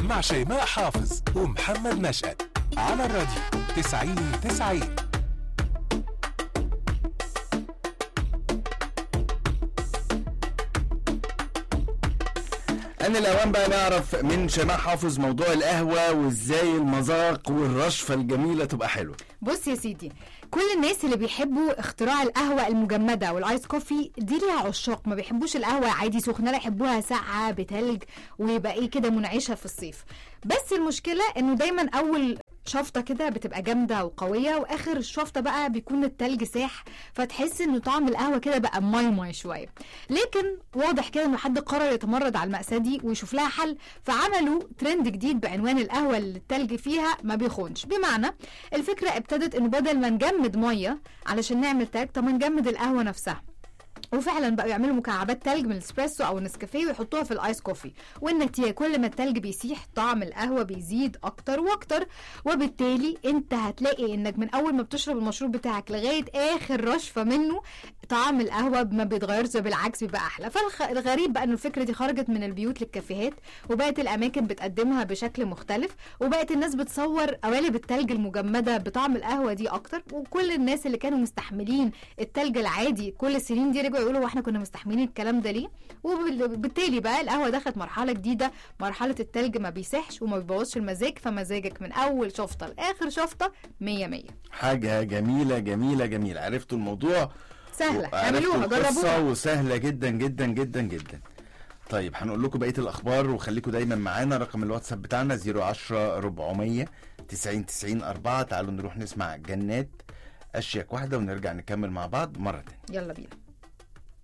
مع شيماء حافظ ومحمد نشأت على الراديو 90 90 أنا الأوان بقى نعرف من شيماء حافظ موضوع القهوة وإزاي المذاق والرشفة الجميلة تبقى حلوة بص يا سيدي كل الناس اللي بيحبوا اختراع القهوة المجمدة والايس كوفي دي ليها عشاق ما بيحبوش القهوة عادي سخنة لا يحبوها ساقعة بتلج ويبقى ايه كده منعشة في الصيف بس المشكلة انه دايما اول شفطة كده بتبقى جامدة وقوية واخر الشفطة بقى بيكون التلج ساح فتحس انه طعم القهوة كده بقى ماي ماي شوية لكن واضح كده انه حد قرر يتمرد على المأساة دي ويشوف لها حل فعملوا ترند جديد بعنوان القهوة اللي التلج فيها ما بيخونش بمعنى الفكرة ابتدت انه بدل ما نجمد مية علشان نعمل تلج طب ما نجمد القهوة نفسها وفعلا بقوا يعملوا مكعبات تلج من الاسبريسو او النسكافيه ويحطوها في الايس كوفي والنتيجه كل ما التلج بيسيح طعم القهوه بيزيد اكتر واكتر وبالتالي انت هتلاقي انك من اول ما بتشرب المشروب بتاعك لغايه اخر رشفه منه طعم القهوه ما بيتغيرش بالعكس بيبقى احلى فالغريب بقى ان الفكره دي خرجت من البيوت للكافيهات وبقت الاماكن بتقدمها بشكل مختلف وبقت الناس بتصور قوالب التلج المجمده بطعم القهوه دي اكتر وكل الناس اللي كانوا مستحملين التلج العادي كل السنين دي رجعوا يقولوا واحنا كنا مستحملين الكلام ده ليه وبالتالي بقى القهوه دخلت مرحله جديده مرحله التلج ما بيسحش وما بيبوظش المزاج فمزاجك من اول شفطه لاخر شفطه 100 100 حاجة جميلة جميلة جميلة عرفتوا الموضوع سهله وعرفتوا اعملوها القصة جربوها وسهلة جدا جدا جدا جدا طيب هنقول لكم بقية الأخبار وخليكم دايما معانا رقم الواتساب بتاعنا 010 400 90 90 4 تعالوا نروح نسمع جنات أشيك واحدة ونرجع نكمل مع بعض مرة تانية يلا بينا